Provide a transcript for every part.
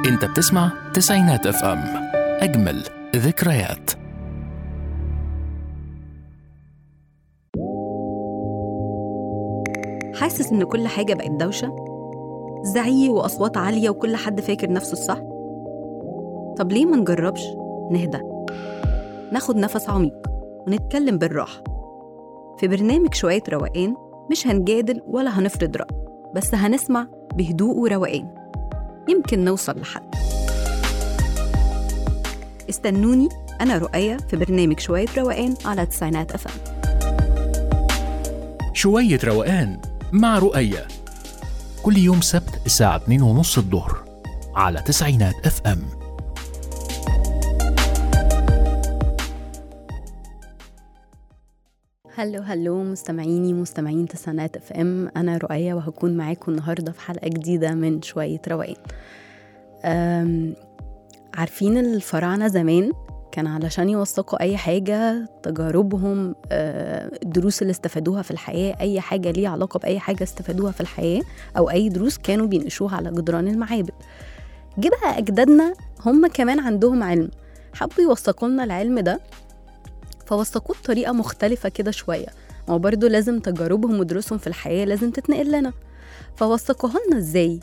انت بتسمع تسعينات اف ام اجمل ذكريات حاسس إن كل حاجة بقت دوشة؟ زعيق وأصوات عالية وكل حد فاكر نفسه الصح؟ طب ليه ما نجربش نهدى ناخد نفس عميق ونتكلم بالراحة في برنامج شوية روقان مش هنجادل ولا هنفرض رأي بس هنسمع بهدوء وروقان يمكن نوصل لحد استنوني أنا رؤية في برنامج شوية روقان على تسعينات أفهم شوية روقان مع رؤية كل يوم سبت الساعة 2 ونص الظهر على تسعينات اف ام هلو هلو مستمعيني مستمعين تسعينات اف ام انا رؤية وهكون معاكم النهارده في حلقة جديدة من شوية روقان أم، عارفين الفراعنة زمان كان علشان يوثقوا أي حاجة تجاربهم آه، الدروس اللي استفادوها في الحياة أي حاجة ليها علاقة بأي حاجة استفادوها في الحياة أو أي دروس كانوا بينقشوها على جدران المعابد جه بقى أجدادنا هم كمان عندهم علم حبوا يوثقوا لنا العلم ده فوثقوه بطريقة مختلفة كده شوية ما هو برضه لازم تجاربهم ودروسهم في الحياة لازم تتنقل لنا فوثقوها لنا ازاي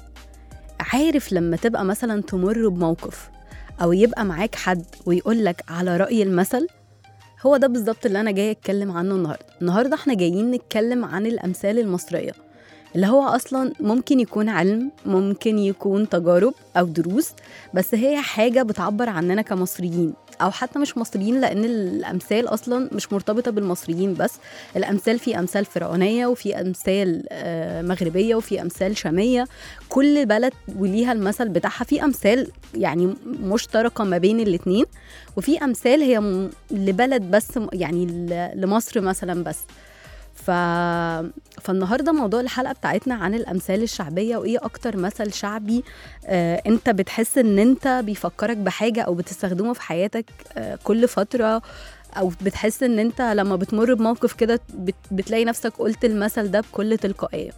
عارف لما تبقى مثلا تمر بموقف او يبقى معاك حد ويقول لك على رأي المثل هو ده بالظبط اللي انا جايه اتكلم عنه النهارده النهارده احنا جايين نتكلم عن الامثال المصريه اللي هو اصلا ممكن يكون علم ممكن يكون تجارب او دروس بس هي حاجه بتعبر عننا كمصريين او حتى مش مصريين لان الامثال اصلا مش مرتبطه بالمصريين بس الامثال في امثال فرعونيه وفي امثال آه، مغربيه وفي امثال شاميه كل بلد وليها المثل بتاعها في امثال يعني مشتركه ما بين الاتنين وفي امثال هي م- لبلد بس م- يعني ل- لمصر مثلا بس ف... فالنهارده موضوع الحلقه بتاعتنا عن الامثال الشعبيه وايه اكتر مثل شعبي آه انت بتحس ان انت بيفكرك بحاجه او بتستخدمه في حياتك آه كل فتره او بتحس ان انت لما بتمر بموقف كده بت... بتلاقي نفسك قلت المثل ده بكل تلقائيه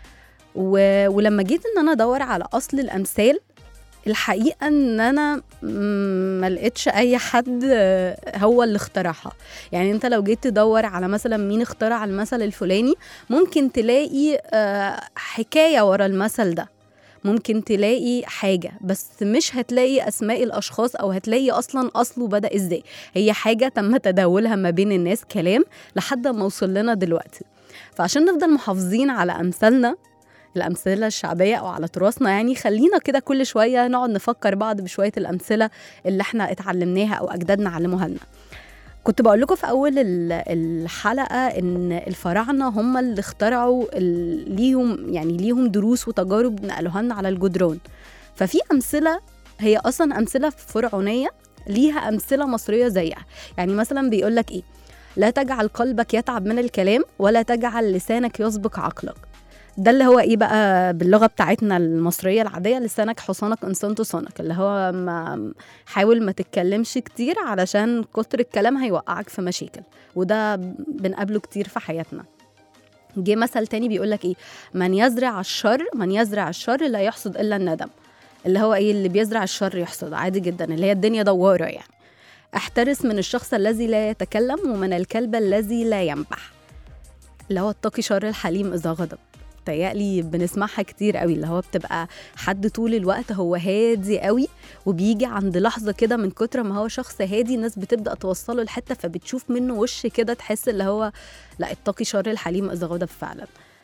و... ولما جيت ان انا ادور على اصل الامثال الحقيقه ان انا م- ما لقيتش اي حد آه، هو اللي اخترعها يعني انت لو جيت تدور على مثلا مين اخترع المثل الفلاني ممكن تلاقي آه، حكايه ورا المثل ده ممكن تلاقي حاجة بس مش هتلاقي أسماء الأشخاص أو هتلاقي أصلا أصله بدأ إزاي هي حاجة تم تداولها ما بين الناس كلام لحد ما وصل لنا دلوقتي فعشان نفضل محافظين على أمثالنا الأمثلة الشعبية أو على تراثنا يعني خلينا كده كل شوية نقعد نفكر بعض بشوية الأمثلة اللي احنا اتعلمناها أو أجدادنا علموها لنا كنت بقول لكم في أول ال- الحلقة إن الفراعنة هم اللي اخترعوا ال- ليهم يعني ليهم دروس وتجارب نقلوها لنا على الجدران ففي أمثلة هي أصلا أمثلة فرعونية ليها أمثلة مصرية زيها يعني مثلا بيقول لك إيه لا تجعل قلبك يتعب من الكلام ولا تجعل لسانك يسبق عقلك ده اللي هو ايه بقى باللغه بتاعتنا المصريه العاديه لسانك حصانك انسان تصانك اللي هو ما حاول ما تتكلمش كتير علشان كتر الكلام هيوقعك في مشاكل وده بنقابله كتير في حياتنا جه مثل تاني بيقول لك ايه من يزرع الشر من يزرع الشر لا يحصد الا الندم اللي هو ايه اللي بيزرع الشر يحصد عادي جدا اللي هي الدنيا دواره يعني احترس من الشخص الذي لا يتكلم ومن الكلب الذي لا ينبح اللي هو اتقي شر الحليم اذا غضب تهيألي بنسمعها كتير قوي اللي هو بتبقى حد طول الوقت هو هادي قوي وبيجي عند لحظة كده من كتر ما هو شخص هادي الناس بتبدأ توصله لحتة فبتشوف منه وش كده تحس اللي هو لا اتقي شر الحليم إذا غضب فعلا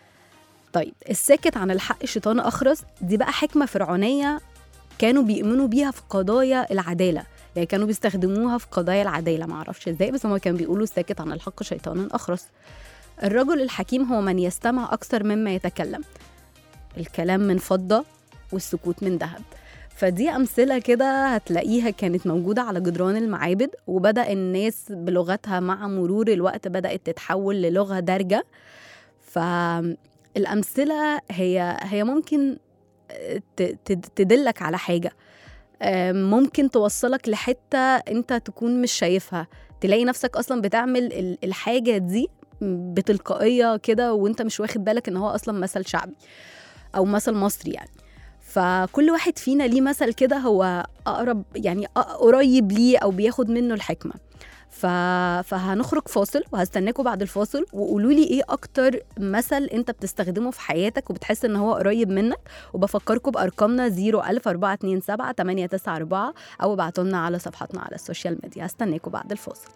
طيب الساكت عن الحق شيطان أخرس دي بقى حكمة فرعونية كانوا بيؤمنوا بيها في قضايا العدالة يعني كانوا بيستخدموها في قضايا العدالة معرفش ازاي بس هما كانوا بيقولوا الساكت عن الحق شيطان أخرس الرجل الحكيم هو من يستمع أكثر مما يتكلم الكلام من فضة والسكوت من ذهب فدي أمثلة كده هتلاقيها كانت موجودة على جدران المعابد وبدأ الناس بلغتها مع مرور الوقت بدأت تتحول للغة دارجة فالأمثلة هي هي ممكن ت- ت- تدلك على حاجة آم، ممكن توصلك لحتة أنت تكون مش شايفها تلاقي نفسك أصلا بتعمل ال- الحاجة دي بتلقائية كده وانت مش واخد بالك ان هو اصلا مثل شعبي او مثل مصري يعني فكل واحد فينا ليه مثل كده هو اقرب يعني أ- قريب ليه او بياخد منه الحكمه ف... فهنخرج فاصل وهستناكم بعد الفاصل وقولوا لي ايه اكتر مثل انت بتستخدمه في حياتك وبتحس ان هو قريب منك وبفكركم بارقامنا 01427 894 او ابعتوا لنا على صفحاتنا على السوشيال ميديا هستناكم بعد الفاصل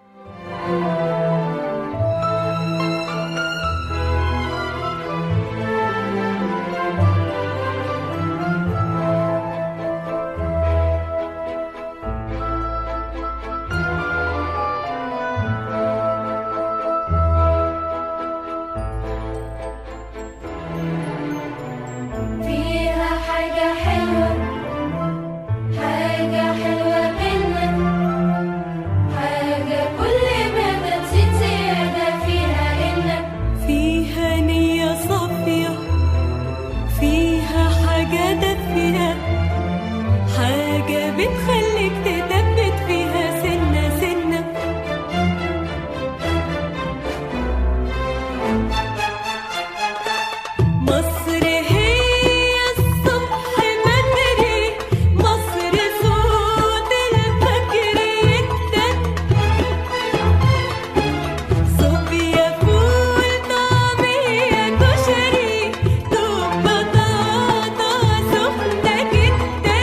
فيها حاجة حلوة حاجة حلوة منك حاجة كل ما تزيد زيادة فيها إنك فيها نية صافية فيها حاجة دافية حاجة بتخليك تثبت فيها سنة سنة مصر هي الصبح بدري مصر صوت الفجر يكتب صوبيا فول طعمية كشري دوب بطاطا سخنة جدا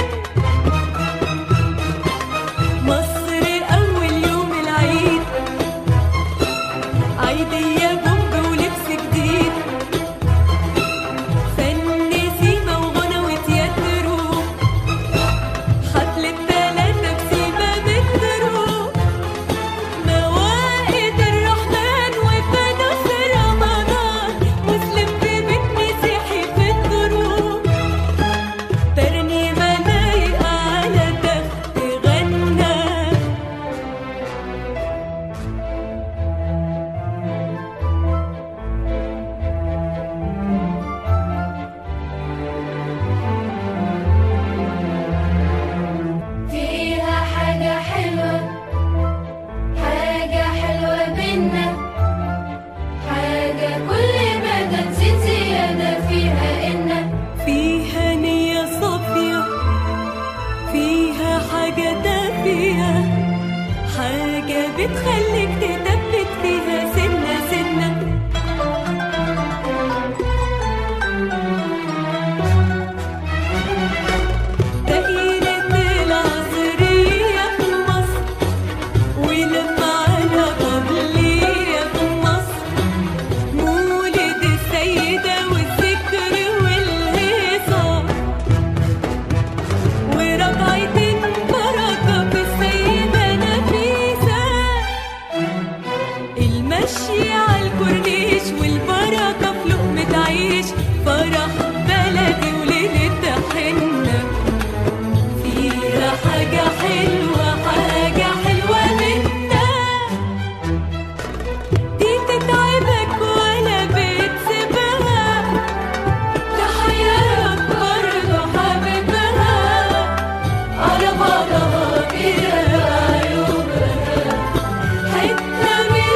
مصر أول يوم العيد عيدية بومب ولبس جديد فن سيما وغنى وتياترو حفلة تلاتة بسيما مترو موائد الرحمن وفانوس رمضان مسلم في بيت مسيحي في الدروب ترنيمة لايقة على تخت غنى فيها حاجة حلوة حاجة حلوة منك حاجة كل ما تزيد زيادة فيها إنك فيها نية صافية فيها حاجة دافية حاجة بتخليك تثبت فيها سنة سنة دائرة العصرية في مصر ولمعنا قبلية في مصر مولد السيدة والذكر والهيصة وربعتين بركة في السيدة نفيسة المشي على الكورنيش والبركة في لقمة عيش فرح بلدي وليلة حنة فيها حاجة حلوة حاجة حلوة منا دي تتعبك ولا بتسيبها تحيرك برضه حبيبها على بعضها كده عيوبها حتة من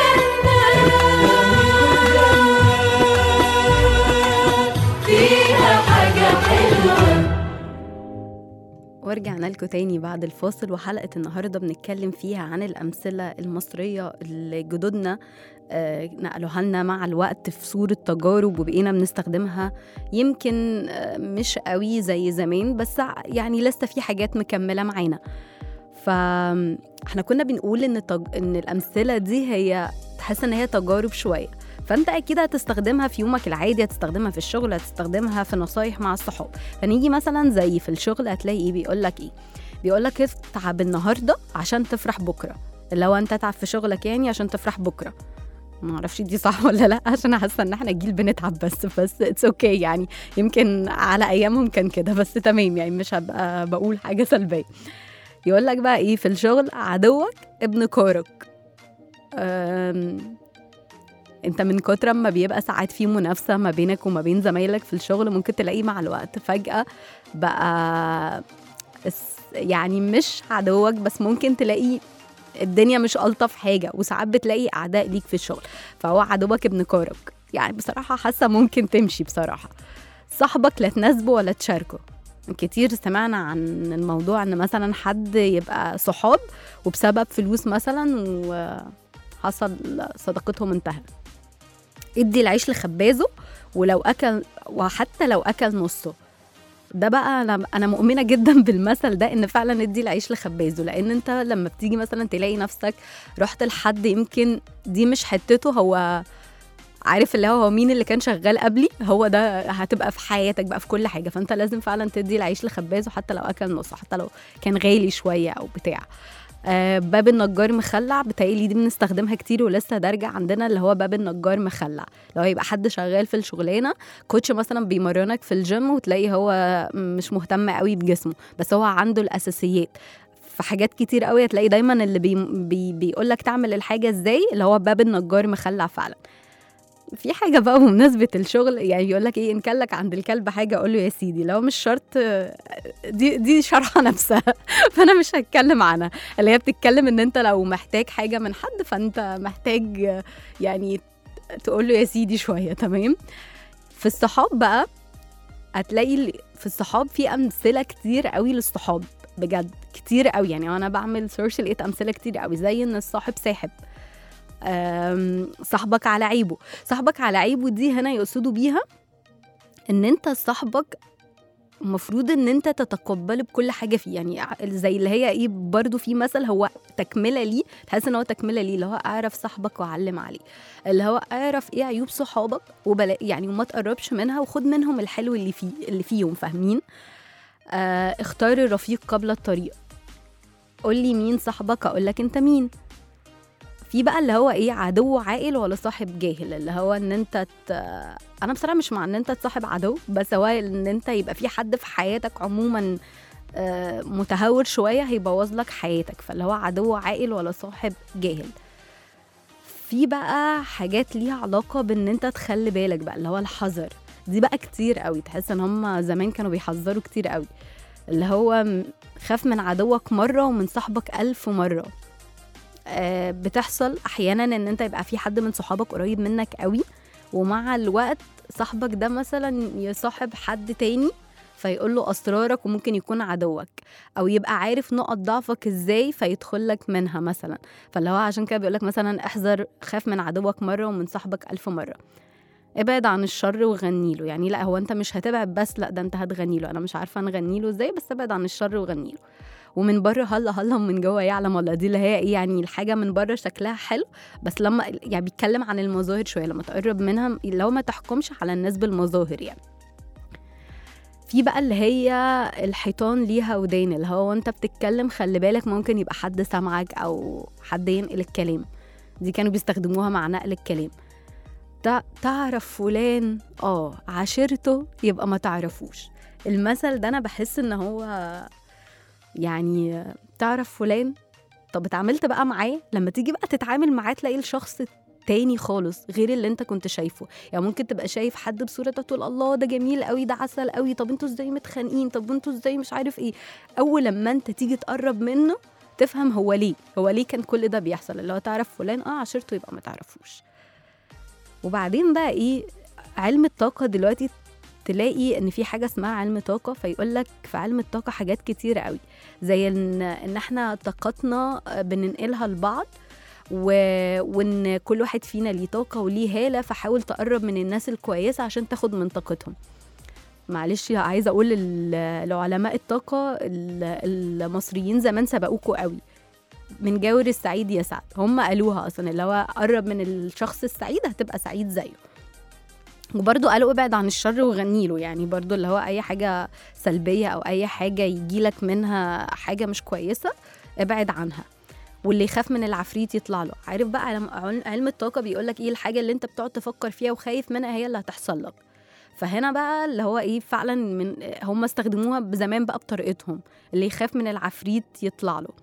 الجنة فيها حاجة حلوة ورجعنا لكم تاني بعد الفاصل وحلقة النهاردة بنتكلم فيها عن الأمثلة المصرية اللي جدودنا آه، نقلوها لنا مع الوقت في صورة تجارب وبقينا بنستخدمها يمكن آه، مش قوي زي زمان بس ع- يعني لسه في حاجات مكملة معانا فاحنا كنا بنقول ان تج... ان الامثله دي هي تحس ان هي تجارب شويه فانت اكيد هتستخدمها في يومك العادي هتستخدمها في الشغل هتستخدمها في نصايح مع الصحاب فنيجي مثلا زي في الشغل هتلاقي ايه بيقول لك ايه بيقول لك اتعب النهارده عشان تفرح بكره اللي هو انت اتعب في شغلك يعني عشان تفرح بكره ما اعرفش دي صح ولا لا عشان حاسه ان احنا جيل بنتعب بس بس اتس اوكي okay يعني يمكن على ايامهم كان كده بس تمام يعني مش هبقى بقول حاجه سلبيه يقول لك بقى ايه في الشغل عدوك ابن كارك أم، انت من كتر ما بيبقى ساعات في منافسه ما بينك وما بين زمايلك في الشغل ممكن تلاقيه مع الوقت فجاه بقى اس- يعني مش عدوك بس ممكن تلاقيه الدنيا مش ألطف حاجة وساعات بتلاقي أعداء ليك في الشغل فهو عدوك ابن كارك يعني بصراحة حاسة ممكن تمشي بصراحة صاحبك لا تناسبه ولا تشاركه كتير سمعنا عن الموضوع ان مثلا حد يبقى صحاب وبسبب فلوس مثلا وحصل صداقتهم انتهت ادي العيش لخبازه ولو اكل وحتى لو اكل نصه ده بقى انا انا مؤمنه جدا بالمثل ده ان فعلا ادي العيش لخبازه لان انت لما بتيجي مثلا تلاقي نفسك رحت لحد يمكن دي مش حتته هو عارف اللي هو هو مين اللي كان شغال قبلي هو ده هتبقى في حياتك بقى في كل حاجه فانت لازم فعلا تدي العيش لخبازه حتى لو اكل نص حتى لو كان غالي شويه او بتاع آه باب النجار مخلع بتهيألي دي بنستخدمها كتير ولسه دارجة عندنا اللي هو باب النجار مخلع لو يبقى حد شغال في الشغلانة كوتش مثلا بيمرنك في الجيم وتلاقي هو مش مهتم قوي بجسمه بس هو عنده الأساسيات في حاجات كتير قوي هتلاقي دايما اللي بي بي بيقول لك تعمل الحاجة ازاي اللي هو باب النجار مخلع فعلا في حاجة بقى بمناسبة الشغل يعني يقول لك ايه ان كان لك عند الكلب حاجة اقول له يا سيدي لو مش شرط آه، دي دي شرحة نفسها فانا مش هتكلم عنها اللي هي بتتكلم ان انت لو محتاج حاجه من حد فانت محتاج آه، يعني تقول له يا سيدي شويه تمام في الصحاب بقى هتلاقي ال- في الصحاب في امثله كتير قوي للصحاب بجد كتير قوي يعني وانا بعمل سيرش لقيت امثله كتير قوي زي ان الصاحب ساحب أم، صاحبك على عيبه صاحبك على عيبه دي هنا يقصدوا بيها ان انت صاحبك المفروض ان انت تتقبله بكل حاجه فيه يعني ع- زي اللي هي ايه برضو في مثل هو تكمله ليه تحس ان هو تكمله ليه اللي هو اعرف صاحبك وعلم عليه اللي هو اعرف ايه عيوب صحابك وبلا يعني وما تقربش منها وخد منهم الحلو اللي فيه اللي فيهم فاهمين آه اختار الرفيق قبل الطريق قول لي مين صاحبك اقول لك انت مين في بقى اللي هو ايه عدو عاقل ولا صاحب جاهل اللي هو ان انت ت... انا بصراحه مش مع ان انت تصاحب عدو بس هو ان انت يبقى في حد في حياتك عموما آه، متهور شويه هيبوظ لك حياتك فاللي هو عدو عاقل ولا صاحب جاهل في بقى حاجات ليها علاقه بان انت تخلي بالك بقى اللي هو الحذر دي بقى كتير قوي تحس ان هم زمان كانوا بيحذروا كتير قوي اللي هو م- خاف من عدوك مره ومن صاحبك ألف مره آه، بتحصل احيانا ان انت يبقى في حد من صحابك قريب منك قوي ومع الوقت صاحبك ده مثلا يصاحب حد تاني فيقول له اسرارك وممكن يكون عدوك او يبقى عارف نقط ضعفك ازاي فيدخل لك منها مثلا فاللي هو عشان كده بيقول لك مثلا احذر خاف من عدوك مره ومن صاحبك ألف مره ابعد عن الشر وغني له يعني لا هو انت مش هتبعد بس لا ده انت هتغني له انا مش عارفه نغني له ازاي بس ابعد عن الشر وغني له ومن بره هلا هلا ومن جوه يعلم الله دي اللي هي ايه يعني الحاجه من بره شكلها حلو بس لما يعني بيتكلم عن المظاهر شويه لما تقرب منها لو ما تحكمش على الناس بالمظاهر يعني في بقى اللي هي الحيطان ليها ودان اللي هو انت بتتكلم خلي بالك ممكن يبقى حد سامعك او حد ينقل الكلام دي كانوا بيستخدموها مع نقل الكلام تع- تعرف فلان اه عاشرته يبقى ما تعرفوش المثل ده انا بحس ان هو يعني تعرف فلان طب اتعاملت بقى معاه لما تيجي بقى تتعامل معاه تلاقي الشخص تاني خالص غير اللي انت كنت شايفه يعني ممكن تبقى شايف حد بصورة تقول الله ده جميل قوي ده عسل قوي طب انتوا ازاي متخانقين طب انتوا ازاي مش عارف ايه اول لما انت تيجي تقرب منه تفهم هو ليه هو ليه كان كل ده بيحصل اللي هو تعرف فلان اه عشرته يبقى ما تعرفوش وبعدين بقى ايه علم الطاقة دلوقتي تلاقي ان في حاجه اسمها علم طاقه فيقول لك في علم الطاقه حاجات كتيره قوي زي ان ان احنا طاقتنا بننقلها لبعض و... وان كل واحد فينا ليه طاقه وليه هاله فحاول تقرب من الناس الكويسه عشان تاخد من طاقتهم معلش عايزه اقول لل- لعلماء الطاقه ال- المصريين زمان سبقوكوا قوي من جاور السعيد يسعد هم قالوها اصلا اللي هو قرب من الشخص السعيد هتبقى سعيد زيه وبرضه قالوا ابعد عن الشر وغني له يعني برضه اللي هو اي حاجه سلبيه او اي حاجه يجي لك منها حاجه مش كويسه ابعد عنها واللي يخاف من العفريت يطلع له عارف بقى علم- علم علم الطاقه بيقول لك ايه الحاجه اللي انت بتقعد تفكر فيها وخايف منها هي اللي هتحصل لك فهنا بقى اللي هو ايه فعلا من هم استخدموها زمان بقى بطريقتهم اللي يخاف من العفريت يطلع له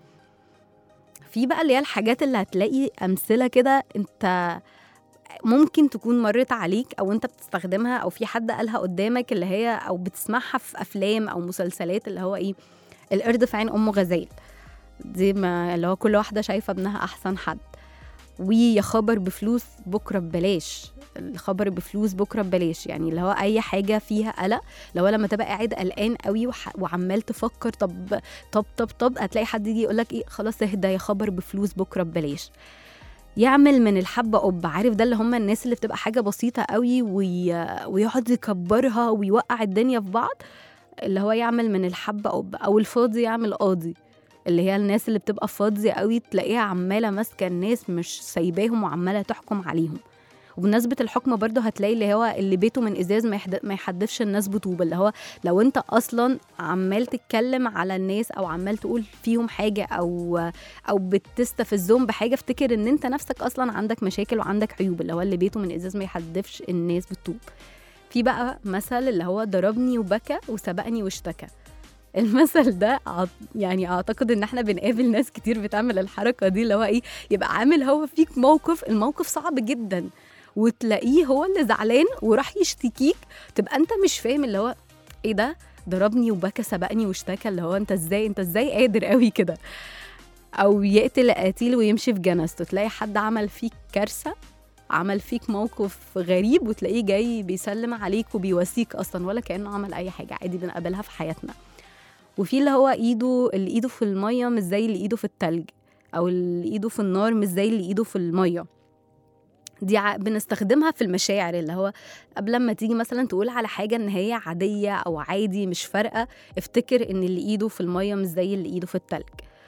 في بقى اللي هي الحاجات اللي هتلاقي امثله كده انت ممكن تكون مرت عليك او انت بتستخدمها او في حد قالها قدامك اللي هي او بتسمعها في افلام او مسلسلات اللي هو ايه القرد في عين ام غزال دي ما اللي هو كل واحده شايفه ابنها احسن حد ويا خبر بفلوس بكره ببلاش الخبر بفلوس بكره ببلاش يعني اللي هو اي حاجه فيها قلق لو لما تبقى قاعد قلقان قوي وح... وعمال تفكر طب طب طب طب هتلاقي حد يجي يقول لك ايه خلاص اهدى يا خبر بفلوس بكره ببلاش يعمل من الحبة قبة عارف ده اللي هم الناس اللي بتبقى حاجة بسيطة قوي وي... ويقعد يكبرها ويوقع الدنيا في بعض اللي هو يعمل من الحبة قبة أو الفاضي يعمل قاضي اللي هي الناس اللي بتبقى فاضية قوي تلاقيها عمالة ماسكة الناس مش سايباهم وعمالة تحكم عليهم وبمناسبة الحكم برضه هتلاقي اللي هو اللي بيته من ازاز ما, يحد... ما يحدفش الناس بطوبة اللي هو لو انت اصلا عمال تتكلم على الناس او عمال تقول فيهم حاجة او او بتستفزهم بحاجة افتكر ان انت نفسك اصلا عندك مشاكل وعندك عيوب اللي هو اللي بيته من ازاز ما يحدفش الناس بالطوب في بقى مثل اللي هو ضربني وبكى وسبقني واشتكى المثل ده أع- يعني اعتقد ان احنا بنقابل ناس كتير بتعمل الحركه دي اللي هو ايه يبقى عامل هو فيك موقف الموقف صعب جدا وتلاقيه هو اللي زعلان وراح يشتكيك تبقى انت مش فاهم اللي هو ايه ده ضربني وبكى سبقني واشتكى اللي هو انت ازاي انت ازاي قادر قوي كده او يقتل قتيل ويمشي في جنازته تلاقي حد عمل فيك كارثه عمل فيك موقف غريب وتلاقيه جاي بيسلم عليك وبيواسيك اصلا ولا كانه عمل اي حاجه عادي بنقابلها في حياتنا وفي اللي هو ايده اللي ايده في الميه مش زي اللي ايده في التلج او اللي ايده في النار مش زي اللي ايده في الميه دي ع- بنستخدمها في المشاعر اللي هو قبل ما تيجي مثلا تقول على حاجه ان هي عاديه او عادي مش فارقه افتكر ان اللي ايده في الميه مش زي اللي ايده في التلج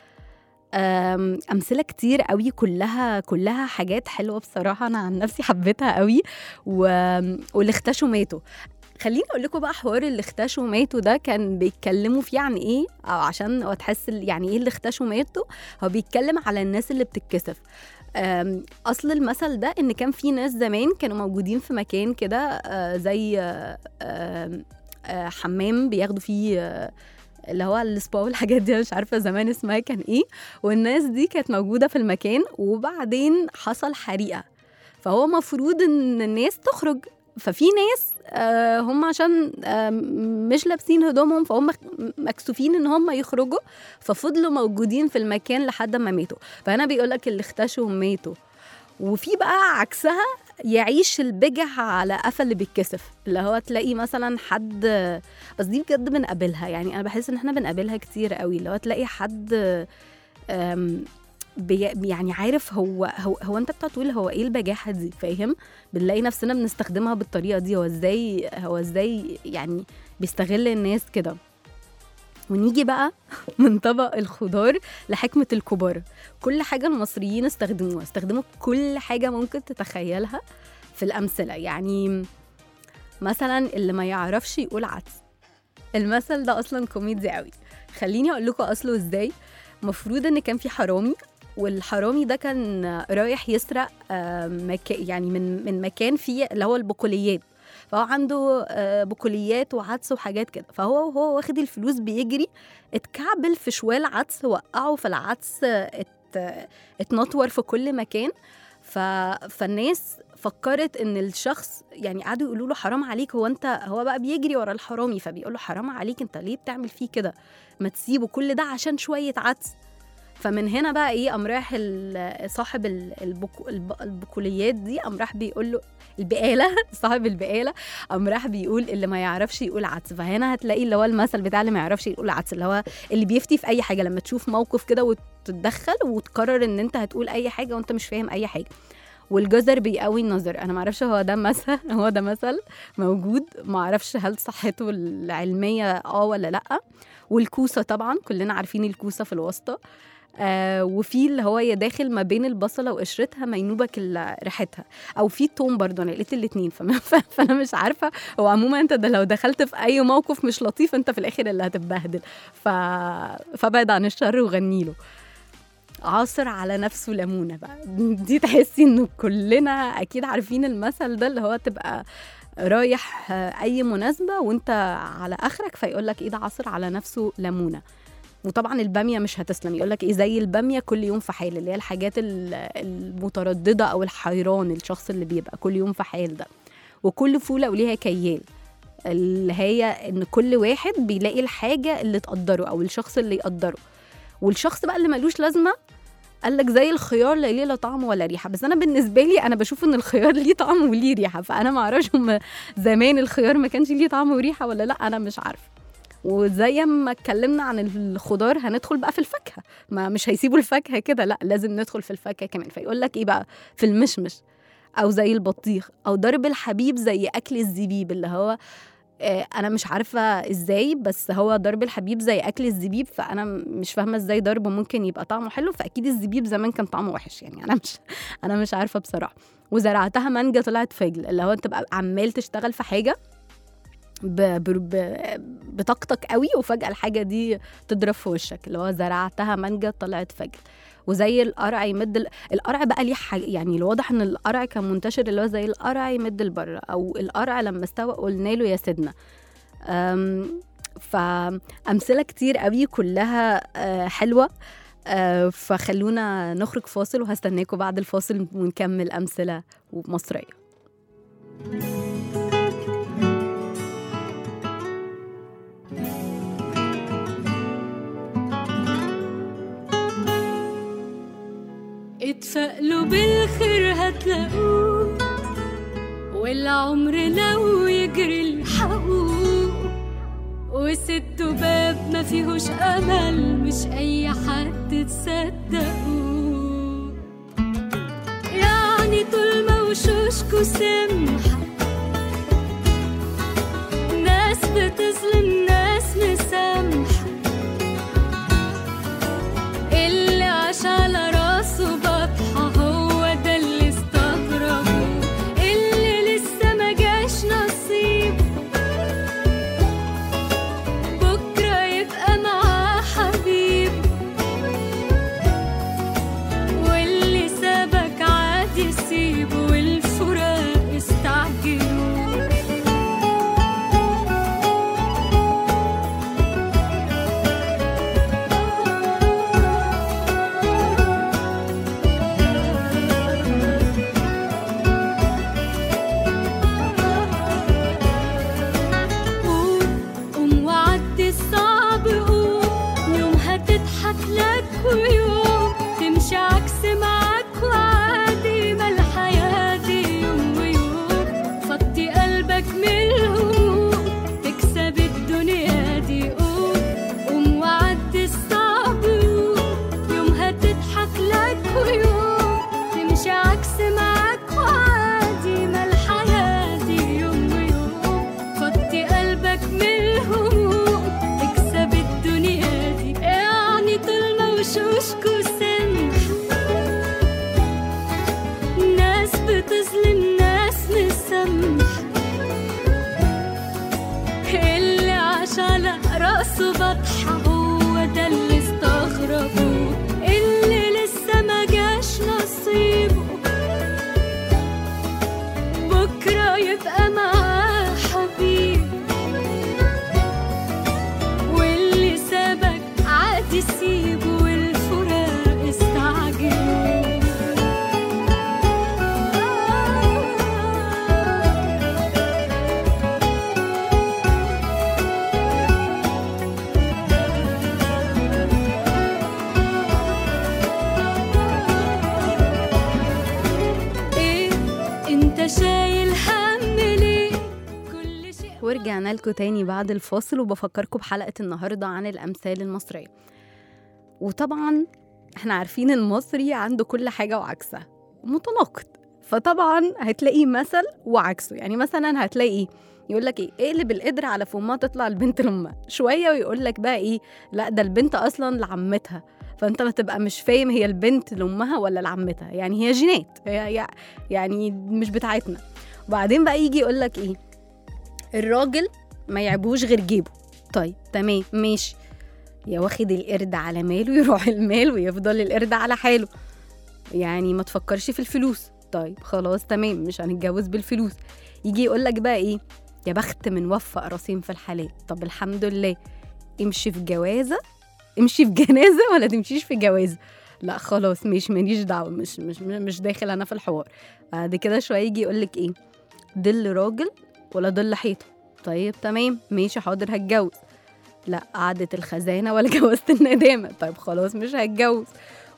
أم، امثله كتير قوي كلها كلها حاجات حلوه بصراحه انا عن نفسي حبيتها قوي و... واللي اختشوا ماتوا خليني اقول لكم بقى حوار اللي اختشوا ماتوا ده كان بيتكلموا فيه عن ايه او عشان هو تحس ال- يعني ايه اللي اختشوا ماتوا هو بيتكلم على الناس اللي بتتكسف أم، اصل المثل ده ان كان في ناس زمان كانوا موجودين في مكان كده آه، زي آه، آم، آه، حمام بياخدوا فيه آه، اللي هو السبا والحاجات دي أنا مش عارفه زمان اسمها كان ايه والناس دي كانت موجوده في المكان وبعدين حصل حريقه فهو مفروض ان الناس تخرج ففي ناس آه، هم عشان آه، مش لابسين هدومهم فهم مكسوفين ان هم يخرجوا ففضلوا موجودين في المكان لحد ما ماتوا فهنا بيقول لك اللي اختشوا ماتوا وفي بقى عكسها يعيش البجح على قفا اللي بيتكسف اللي هو تلاقي مثلا حد بس دي بجد بنقابلها يعني انا بحس ان احنا بنقابلها كتير قوي اللي هو تلاقي حد أم، بي يعني عارف هو هو, هو انت بتقعد تقول هو ايه البجاحه دي فاهم بنلاقي نفسنا بنستخدمها بالطريقه دي هو ازاي هو ازاي يعني بيستغل الناس كده ونيجي بقى من طبق الخضار لحكمة الكبار كل حاجة المصريين استخدموها استخدموا كل حاجة ممكن تتخيلها في الأمثلة يعني مثلا اللي ما يعرفش يقول عدس المثل ده أصلا كوميدي قوي خليني أقول لكم أصله إزاي مفروض إن كان في حرامي والحرامي ده كان رايح يسرق آه، مكا يعني من من مكان فيه اللي هو البقوليات فهو عنده آه، بقوليات وعدس وحاجات كده فهو وهو واخد الفلوس بيجري اتكعبل في شوال عدس وقعه في العدس آه، ات اتنطور في كل مكان ف... فالناس فكرت ان الشخص يعني قعدوا يقولوا له حرام عليك هو انت هو بقى بيجري ورا الحرامي فبيقول له حرام عليك انت ليه بتعمل فيه كده ما تسيبه كل ده عشان شويه عدس فمن هنا بقى ايه قام رايح ال- صاحب ال- البك... الب- البقوليات دي قام راح بيقول له البقاله صاحب البقاله قام راح بيقول اللي ما يعرفش يقول عدس فهنا هتلاقي اللي هو المثل بتاع اللي ما يعرفش يقول عدس اللي هو اللي بيفتي في اي حاجه لما تشوف موقف كده وتتدخل وتقرر ان انت هتقول اي حاجه وانت مش فاهم اي حاجه والجزر بيقوي النظر انا ما اعرفش هو ده مثل هو ده مثل موجود ما اعرفش هل صحته العلميه اه ولا لا والكوسه طبعا كلنا عارفين الكوسه في الواسطه آه وفي اللي هو يا داخل ما بين البصله وقشرتها ما ينوبك ال- ريحتها او في توم برضه انا لقيت الاثنين فانا مش عارفه هو عموما انت ده لو دخلت في اي موقف مش لطيف انت في الاخر اللي هتتبهدل ف... فابعد عن الشر وغني له عاصر على نفسه ليمونه بقى دي تحسي انه كلنا اكيد عارفين المثل ده اللي هو تبقى رايح آه، اي مناسبه وانت على اخرك فيقول لك ايه ده عاصر على نفسه ليمونه وطبعا الباميه مش هتسلم يقول لك ايه زي الباميه كل يوم في حال اللي هي الحاجات ال- المتردده او الحيران الشخص اللي بيبقى كل يوم في حال ده وكل فوله وليها كيال اللي هي ان كل واحد بيلاقي الحاجه اللي تقدره او الشخص اللي يقدره والشخص بقى اللي ملوش لازمه قال لك زي الخيار لا ليه لا طعم ولا ريحه بس انا بالنسبه لي انا بشوف ان الخيار ليه طعم وليه ريحه فانا ما اعرفش هم زمان الخيار ما كانش ليه طعم وريحه ولا لا انا مش عارفه وزي ما اتكلمنا عن الخضار هندخل بقى في الفاكهه ما مش هيسيبوا الفاكهه كده لا لازم ندخل في الفاكهه كمان فيقول لك ايه بقى في المشمش او زي البطيخ او ضرب الحبيب زي اكل الزبيب اللي هو آه، انا مش عارفه ازاي بس هو ضرب الحبيب زي اكل الزبيب فانا م- مش فاهمه ازاي ضربه ممكن يبقى طعمه حلو فاكيد الزبيب زمان كان طعمه وحش يعني انا مش انا مش عارفه بصراحه وزرعتها مانجا طلعت فجل اللي هو انت تبقى عمال تشتغل في حاجه ب... ب... ب... بطاقتك قوي وفجاه الحاجه دي تضرب في وشك اللي هو زرعتها مانجا طلعت فجل وزي القرع يمد ال... القرع بقى ليه حاجة يعني الواضح ان القرع كان منتشر اللي هو زي القرع يمد البر او القرع لما استوى قلنا له يا سيدنا أم... فامثله كتير قوي كلها آه، حلوه آه، فخلونا نخرج فاصل وهستناكم بعد الفاصل ونكمل امثله مصريه اتفائلوا بالخير هتلاقوه والعمر لو يجري الحقوه وست باب ما فيهوش امل مش اي حد تصدقوه يعني طول ما وشوشكوا سمحة ناس بتظلم ناس مسامحة اللي عاش على راسه بطحة هو ده اللي استغربه اللي لسه ما جاش نصيب بكرة يبقى معاه حبيب واللي سابك عادي سيبه والفراق استعجلوا قوم قوم وعدي الصعب قوم يوم هتضحك لك ويوم تمشي عكس معاك وعادي ما الحياة دي يوم ويوم فضي قلبك من الهموم تكسب الدنيا دي قوم قوم وعدي الصعب قوم يوم هتضحك لك ويوم تمشي عكس معاك وعادي ما الحياة دي يوم ويوم فضي قلبك من الهموم تكسب الدنيا دي يعني طول ما وشوشكوا سمح ناس بتظلم ناس مسامح اللي عاش على راسه بطحة هو ده اللي استغربوه اللي لسه ما جاش نصيبه بكرة يبقى معاه حبيب واللي سابك عادي سيبه والفراق استعجلوا ايه انت شايل هم ليه كل شيء ورجعنا لكم تاني بعد الفاصل وبفكركم بحلقة النهاردة عن الأمثال المصرية وطبعا احنا عارفين المصري عنده كل حاجة وعكسها متناقض فطبعا هتلاقي مثل وعكسه يعني مثلا هتلاقي ايه يقول لك ايه اقلب القدر على فمها تطلع البنت لامها شويه ويقول لك بقى ايه لا ده البنت اصلا لعمتها فانت بتبقى مش فاهم هي البنت لامها ولا لعمتها يعني هي جينات هي يعني مش بتاعتنا وبعدين بقى يجي يقول لك ايه الراجل ما يعبوش غير جيبه طيب تمام ماشي يا واخد القرد على ماله يروح المال ويفضل القرد على حاله يعني ما تفكرش في الفلوس طيب خلاص تمام مش هنتجوز بالفلوس يجي يقول لك بقى ايه يا بخت من وفق راسين في الحلال طب الحمد لله امشي في جوازه امشي في جنازه ولا تمشيش في جوازه لا خلاص مش ماليش دعوه مش مش مش داخل انا في الحوار بعد كده شويه يجي يقول لك ايه ضل راجل ولا ضل حيطه طيب تمام ماشي حاضر هتجوز لا قعدة الخزانة ولا جوازة الندامة طيب خلاص مش هتجوز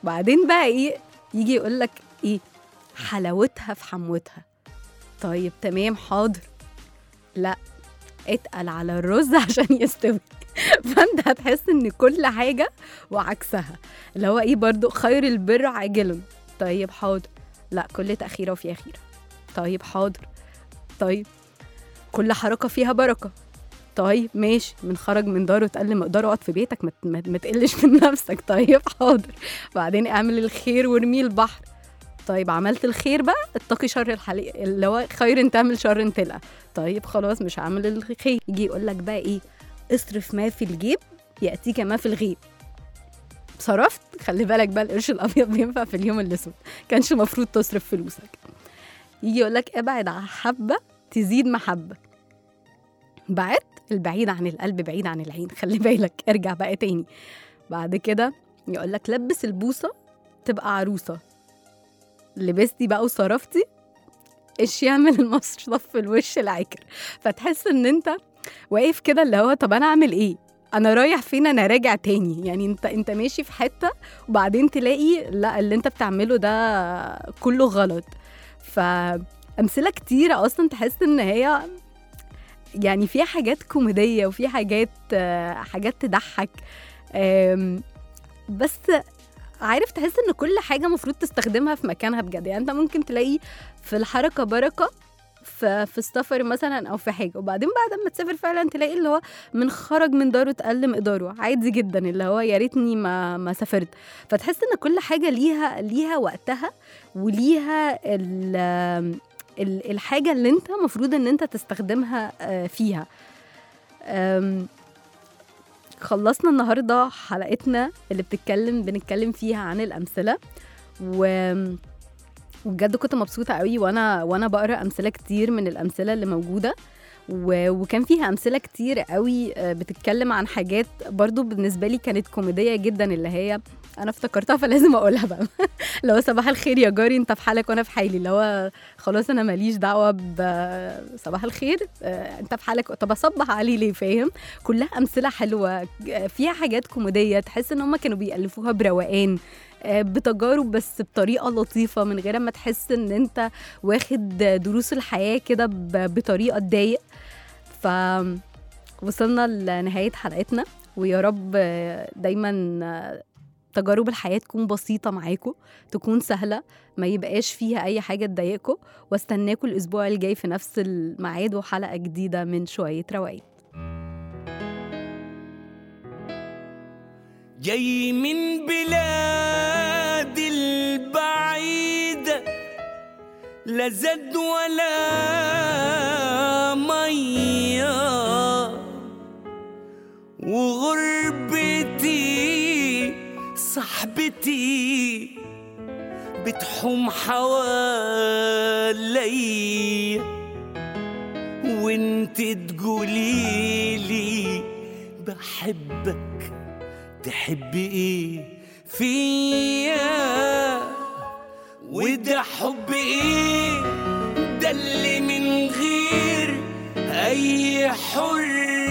بعدين بقى ايه يجي يقول لك ايه حلاوتها في حموتها طيب تمام حاضر لا اتقل على الرز عشان يستوي فانت هتحس ان كل حاجه وعكسها اللي هو ايه برضو خير البر عاجل طيب حاضر لا كل تاخيره وفي اخيره طيب حاضر طيب كل حركه فيها بركه طيب ماشي من خرج من داره اتقل مقداره اقعد في بيتك ما ما- ما تقلش من نفسك طيب حاضر بعدين اعمل الخير وارميه البحر طيب عملت الخير بقى اتقي شر الحليق اللي هو خير تعمل شر تلقى طيب خلاص مش هعمل الخير يجي يقول لك بقى ايه اصرف ما في الجيب ياتيك ما في الغيب صرفت خلي بالك بقى القرش الابيض بينفع في اليوم الاسود كانش مفروض تصرف فلوسك يجي يقول لك ابعد عن حبه تزيد محبه بعد البعيد عن القلب بعيد عن العين خلي بالك ارجع بقى تاني بعد كده يقول لك لبس البوصه تبقى عروسه لبستي بقى وصرفتي ايش يعمل المصر في الوش العكر فتحس ان انت واقف كده اللي هو طب انا اعمل ايه انا رايح فين انا راجع تاني يعني انت انت ماشي في حته وبعدين تلاقي لا اللي انت بتعمله ده كله غلط فامثله كتيره اصلا تحس ان هي يعني فيها حاجات كوميديه وفي حاجات آه، حاجات تضحك آم، بس عارف تحس ان كل حاجه المفروض تستخدمها في مكانها بجد يعني انت ممكن تلاقي في الحركه بركه في في السفر مثلا او في حاجه وبعدين بعد ما تسافر فعلا تلاقي اللي هو من خرج من داره اتقل مقداره عادي جدا اللي هو يا ريتني ما ما سافرت فتحس ان كل حاجه ليها ليها وقتها وليها ال ال- الحاجه اللي انت المفروض ان انت تستخدمها آه، فيها أم، خلصنا النهارده حلقتنا اللي بتتكلم بنتكلم فيها عن الامثله و وبجد كنت مبسوطه قوي وانا وانا بقرا امثله كتير من الامثله اللي موجوده و... وكان فيها امثله كتير قوي آه، بتتكلم عن حاجات برضو بالنسبه لي كانت كوميديه جدا اللي هي انا افتكرتها فلازم اقولها بقى اللي هو صباح الخير يا جاري انت في حالك وانا في حالي اللي هو خلاص انا ماليش دعوه بصباح الخير آه، انت في حالك طب اصبح عليه ليه فاهم كلها امثله حلوه آه، فيها حاجات كوميديه تحس ان هم كانوا بيالفوها بروقان آه، بتجارب بس بطريقه لطيفه من غير ما تحس ان انت واخد دروس الحياه كده ب- بطريقه تضايق ف وصلنا لنهايه حلقتنا ويا رب آه، دايما آه، تجارب الحياه تكون بسيطه معاكم تكون سهله ما يبقاش فيها اي حاجه تضايقكم واستناكم الاسبوع الجاي في نفس الميعاد وحلقه جديده من شويه روايق جاي من بلاد البعيدة لا زاد ولا مية وغربتي صاحبتي بتحوم حواليا وانت تقوليلي بحبك تحبي ايه فيا وده حب ايه ده اللي من غير اي حر